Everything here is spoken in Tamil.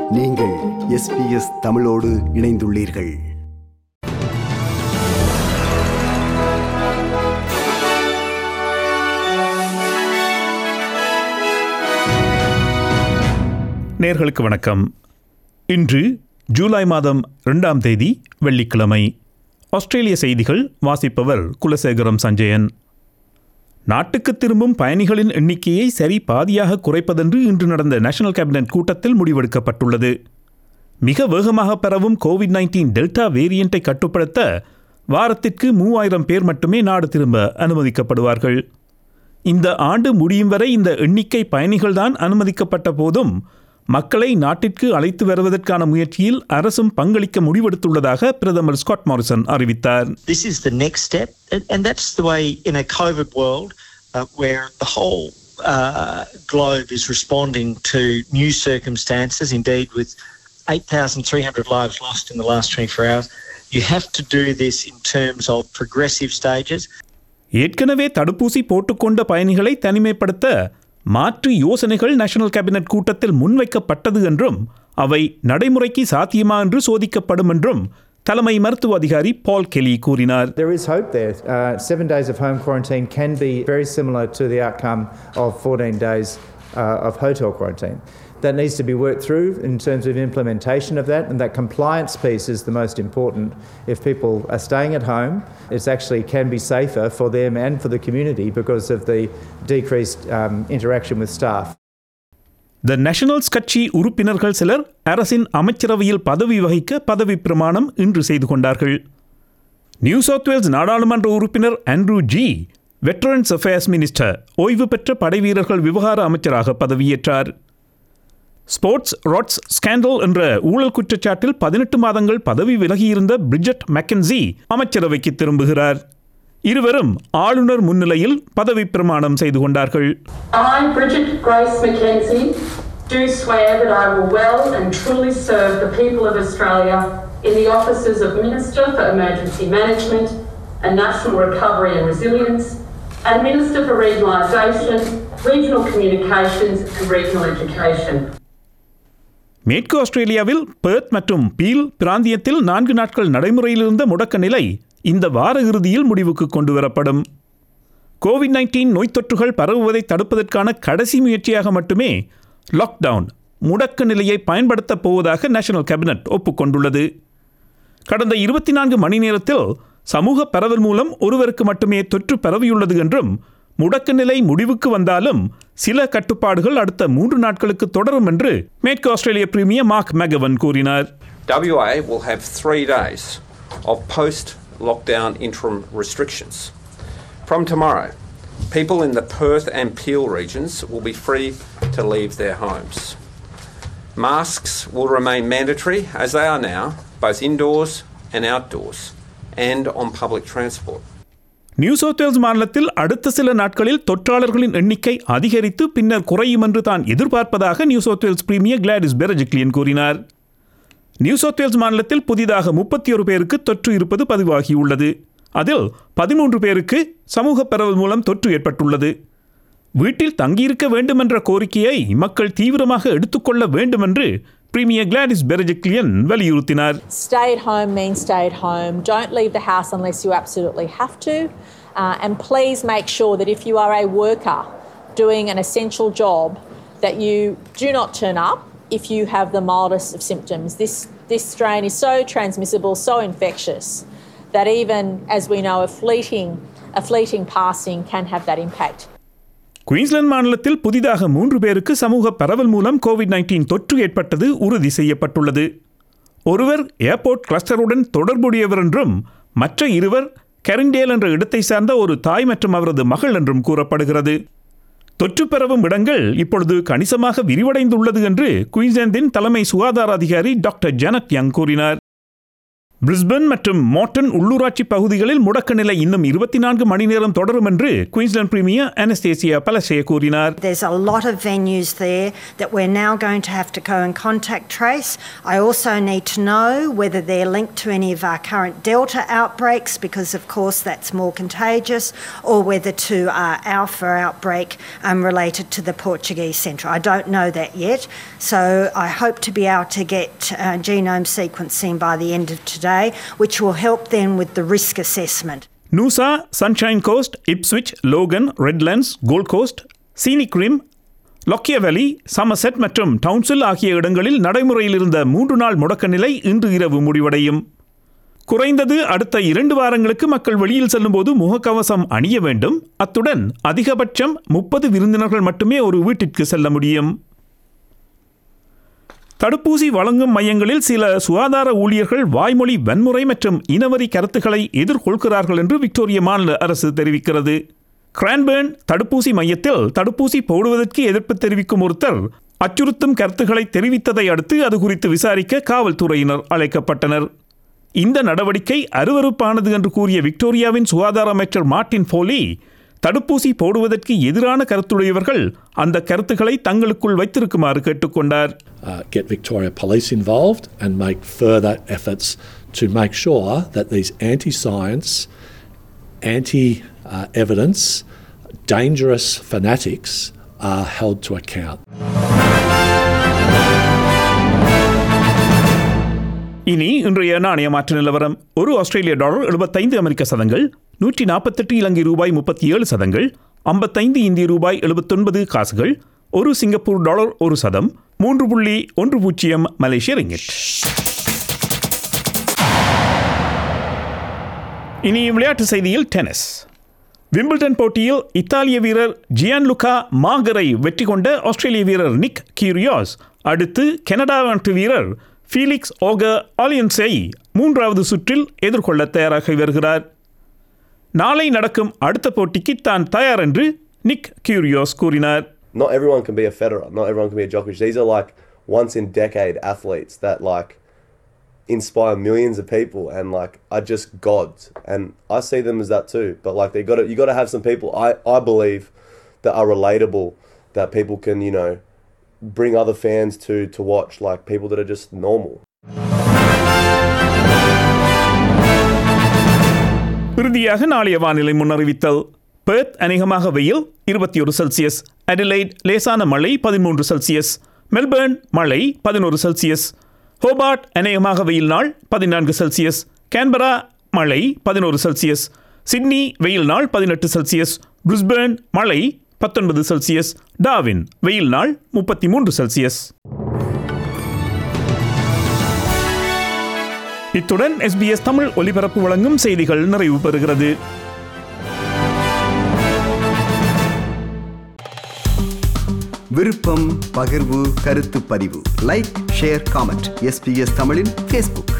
நீங்கள் எஸ்பிஎஸ் தமிழோடு இணைந்துள்ளீர்கள் நேர்களுக்கு வணக்கம் இன்று ஜூலை மாதம் ரெண்டாம் தேதி வெள்ளிக்கிழமை ஆஸ்திரேலிய செய்திகள் வாசிப்பவர் குலசேகரம் சஞ்சயன் நாட்டுக்கு திரும்பும் பயணிகளின் எண்ணிக்கையை சரி பாதியாக குறைப்பதென்று இன்று நடந்த நேஷனல் கேபினட் கூட்டத்தில் முடிவெடுக்கப்பட்டுள்ளது மிக வேகமாக பரவும் கோவிட் நைன்டீன் டெல்டா வேரியண்டை கட்டுப்படுத்த வாரத்திற்கு மூவாயிரம் பேர் மட்டுமே நாடு திரும்ப அனுமதிக்கப்படுவார்கள் இந்த ஆண்டு முடியும் வரை இந்த எண்ணிக்கை பயணிகள்தான் அனுமதிக்கப்பட்ட போதும் மக்களை நாட்டிற்கு அழைத்து வருவதற்கான முயற்சியில் அரசும் பங்களிக்க முடிவெடுத்துள்ளதாக பிரதமர் ஸ்காட் மாரிசன் அறிவித்தார் this is the next step, and, and that's the way in a COVID world uh, where the whole uh, globe is responding to new circumstances. Indeed, with 8,300 lives lost in the last 24 hours, you have to do this in terms of progressive stages. ஏற்கனவே தடுப்பூசி போட்டுக்கொண்ட பயணிகளை தனிமைப்படுத்த மாற்று யோசனைகள் நேஷனல் கேபினட் கூட்டத்தில் முன்வைக்கப்பட்டது என்றும் அவை நடைமுறைக்கு சாத்தியமா என்று சோதிக்கப்படும் என்றும் தலைமை மருத்துவ அதிகாரி பால் கெலி கூறினார் There is hope there. Uh, seven days of home quarantine can be very similar to the outcome of 14 days uh, of hotel quarantine. That needs to be worked through in terms of implementation of that, and that compliance piece is the most important. If people are staying at home, it actually can be safer for them and for the community because of the decreased um, interaction with staff. The Nationals கட்சி உறுப்பினர்கள் சிலர் அரசின் அமைச்சரவையில் பதவி வகிக்க பதவி பிரமாணம் இன்று செய்து கொண்டார்கள் நியூ சவுத் வேல்ஸ் நாடாளுமன்ற உறுப்பினர் Andrew Gee veterans affairs minister ஓய்வு பெற்ற படைவீரர்கள் விவகார அமைச்சராக பதவியேற்றார் ஸ்போர்ட்ஸ் ராட்ஸ் ஸ்கேண்டல் என்ற ஊழல் குற்றச்சாட்டில் பதினெட்டு மாதங்கள் பதவி விலகியிருந்த பிரிஜட் மெக்கன்சி அமைச்சரவைக்கு திரும்புகிறார் இருவரும் ஆளுநர் முன்னிலையில் பதவி பிரமாணம் செய்து கொண்டார்கள் I, Bridget Grace McKenzie, do swear that I will well and truly serve the people of Australia in the offices of Minister for Emergency Management and National Recovery and Resilience and Minister for Regionalisation, Regional Communications and Regional Education. மேற்கு ஆஸ்திரேலியாவில் பெர்த் மற்றும் பீல் பிராந்தியத்தில் நான்கு நாட்கள் நடைமுறையில் இருந்த முடக்க நிலை இந்த வார இறுதியில் முடிவுக்கு கொண்டு வரப்படும் கோவிட் நைன்டீன் நோய் தொற்றுகள் பரவுவதை தடுப்பதற்கான கடைசி முயற்சியாக மட்டுமே லாக்டவுன் முடக்க நிலையை பயன்படுத்தப் போவதாக நேஷனல் கேபினட் ஒப்புக்கொண்டுள்ளது கடந்த இருபத்தி நான்கு மணி நேரத்தில் சமூக பரவல் மூலம் ஒருவருக்கு மட்டுமே தொற்று பரவியுள்ளது என்றும் முடக்க நிலை முடிவுக்கு வந்தாலும் சில கட்டுப்பாடுகள் அடுத்த மூன்று நாட்களுக்கு தொடரும் என்று மேற்கு ஆஸ்திரேலிய பிரீமியர் மார்க் மெகவன் கூறினார் WA will have three days of post lockdown interim restrictions. From tomorrow, people in the Perth and Peel regions will be free to leave their homes. Masks will remain mandatory as they are now, both indoors and outdoors, and on public transport. New South Wales மாநிலத்தில் அடுத்த சில நாட்களில் தொற்றாளர்களின் எண்ணிக்கை அதிகரித்து பின்னர் குறையும் என்று தான் எதிர்பார்ப்பதாக New South Wales premier Gladys Berejiklian கூறினார் நியூ சவுத் வேல்ஸ் மாநிலத்தில் புதிதாக முப்பத்தி ஒரு பேருக்கு தொற்று இருப்பது பதிவாகியுள்ளது அதில் பதிமூன்று பேருக்கு சமூக பரவல் மூலம் தொற்று ஏற்பட்டுள்ளது வீட்டில் தங்கியிருக்க வேண்டும் என்ற கோரிக்கையை மக்கள் தீவிரமாக எடுத்துக்கொள்ள வேண்டும் என்று பிரீமியர் கிளாடிஸ் பெரஜிக்லியன் வலியுறுத்தினார் Stay at home means stay at home. Don't leave the house unless you absolutely have to. Uh, and please make sure that if you are a worker doing an essential job, that you do not turn up if you have the mildest of symptoms. This, this strain is so transmissible, so infectious, that even as we know, a fleeting, a fleeting passing can have that impact. Queensland மாநிலத்தில் புதிதாக மூன்று பேருக்கு சமூக பரவல் மூலம் கோவிட் நைன்டீன் தொற்று ஏற்பட்டது உறுதி செய்யப்பட்டுள்ளது ஒருவர் ஏர்போர்ட் கிளஸ்டருடன் தொடர்புடையவர் என்றும் மற்ற இருவர் கெரிண்டேல் என்ற இடத்தை சார்ந்த ஒரு தாய் மற்றும் அவரது மகள் என்றும் கூறப்படுகிறது தொற்று பரவும் இடங்கள் இப்பொழுது கணிசமாக விரிவடைந்துள்ளது என்று குயின்ஸ்லாந்தின் தலைமை சுகாதார அதிகாரி டாக்டர் ஜனத் யங் கூறினார் பிரிஸ்பன் மற்றும் மோட்டன் உள்ளூராட்சி பகுதிகளில் முடக்க நிலை இன்னும் இருபத்தி நான்கு மணி நேரம் தொடரும் என்று குயின்ஸ்லாந்து பிரீமியர் அனஸ்தேசியா பலசே கூறினார் There's a lot of venues there that we're now going to have to go and contact trace. I also need to know whether they're linked to any of our current Delta outbreaks, because of course that's more contagious, or whether to our Alpha outbreak um, related to the Portuguese Centre. I don't know that yet, so I hope to be able to get uh, genome sequencing by the end of today, which will help then with the risk assessment. Noosa Sunshine Coast Ipswich Logan Redlands Gold Coast Scenic Rim Lockyer Valley Somerset மற்றும் டவுன்சில் ஆகிய இடங்களில் நடைமுறையில் இருந்த மூன்று நாள் முடக்க நிலை இன்று இரவு முடிவடையும் குறைந்தது அடுத்த இரண்டு வாரங்களுக்கு மக்கள் வெளியில் செல்லும்போது முகக்கவசம் அணிய வேண்டும் அத்துடன் அதிகபட்சம் முப்பது விருந்தினர்கள் மட்டுமே ஒரு வீட்டிற்கு செல்ல முடியும் தடுப்பூசி வழங்கும் மையங்களில் சில சுகாதார ஊழியர்கள் வாய்மொழி வன்முறை மற்றும் இனவரி கருத்துக்களை எதிர்கொள்கிறார்கள் என்று விக்டோரிய மாநில அரசு தெரிவிக்கிறது கிரான்பேர்ன் தடுப்பூசி மையத்தில் தடுப்பூசி போடுவதற்கு எதிர்ப்பு தெரிவிக்கும் ஒருத்தர் அச்சுறுத்தும் கருத்துக்களை தெரிவித்ததை அடுத்து அது குறித்து விசாரிக்க காவல்துறையினர் அழைக்கப்பட்டனர் இந்த நடவடிக்கை அருவருப்பானது என்று கூறிய விக்டோரியாவின் சுகாதார அமைச்சர் மார்ட்டின் ஃபோலி தடுப்பூசி போடுவதற்கு எதிரான கருத்துடையவர்கள் அந்த கருத்துக்களை தங்களுக்குள் வைத்திருக்குமாறு கேட்டுக்கொண்டார் uh, get Victoria Police involved and make further efforts to make sure that these anti science, anti uh, evidence, dangerous fanatics are held to account. இனி இன்றைய நாணய மாற்று நிலவரம் ஒரு ஆஸ்திரேலிய டாலர் எழுபத்தைந்து அமெரிக்க சதங்கள் நூற்றி நாற்பத்தெட்டு இலங்கை ரூபாய் முப்பத்தி ஏழு சதங்கள் ஐம்பத்தைந்து இந்திய ரூபாய் எழுபத்தொன்பது காசுகள் ஒரு சிங்கப்பூர் டாலர் ஒரு சதம் மூன்று புள்ளி ஒன்று பூஜ்ஜியம் மலேசிய ரிங்கிட் இனி விளையாட்டு செய்தியில் டென்னிஸ் விம்பிள்டன் போட்டியில் இத்தாலிய வீரர் ஜியான் லுகா மாகரை வெற்றி கொண்ட ஆஸ்திரேலிய வீரர் நிக் கியூரியாஸ் அடுத்து கனடா நாட்டு வீரர் ஃபீலிக்ஸ் ஓக ஆலியன்ஸை மூன்றாவது சுற்றில் எதிர்கொள்ள தயாராகி வருகிறார் நாளை நடக்கும் அடுத்த போட்டிக்கு தான் தயார் என்று நிக் கியூரியோஸ் கூறினார் not everyone can be a Federer, not everyone can be a Djokovic. These are like once in decade athletes that like inspire millions of people and like are just gods. And I see them as that too. But like they got to you got to have some people I I believe that are relatable that people can you know bring other fans to to watch like people that are just normal. இறுதியாக நாளைய வானிலை முன்னறிவித்தல் பெர்த் அநேகமாக வெயில் இருபத்தி ஒரு செல்சியஸ் அடிலைட் லேசான மழை பதிமூன்று செல்சியஸ் மெல்பர்ன் மழை பதினோரு செல்சியஸ் ஹோபார்ட் அநேகமாக வெயில் நாள் பதினான்கு செல்சியஸ் கேன்பரா மழை பதினோரு செல்சியஸ் சிட்னி வெயில் நாள் பதினெட்டு செல்சியஸ் பிரிஸ்பேர்ன் மழை பத்தொன்பது செல்சியஸ் டாவின் வெயில் நாள் முப்பத்தி மூன்று செல்சியஸ் இத்துடன் எஸ்பிஎஸ் தமிழ் ஒலிபரப்பு வழங்கும் செய்திகள் நிறைவு பெறுகிறது விருப்பம் பகிர்வு கருத்து பதிவு லைக் ஷேர் காமெண்ட் எஸ்பிஎஸ் தமிழின் ஃபேஸ்புக்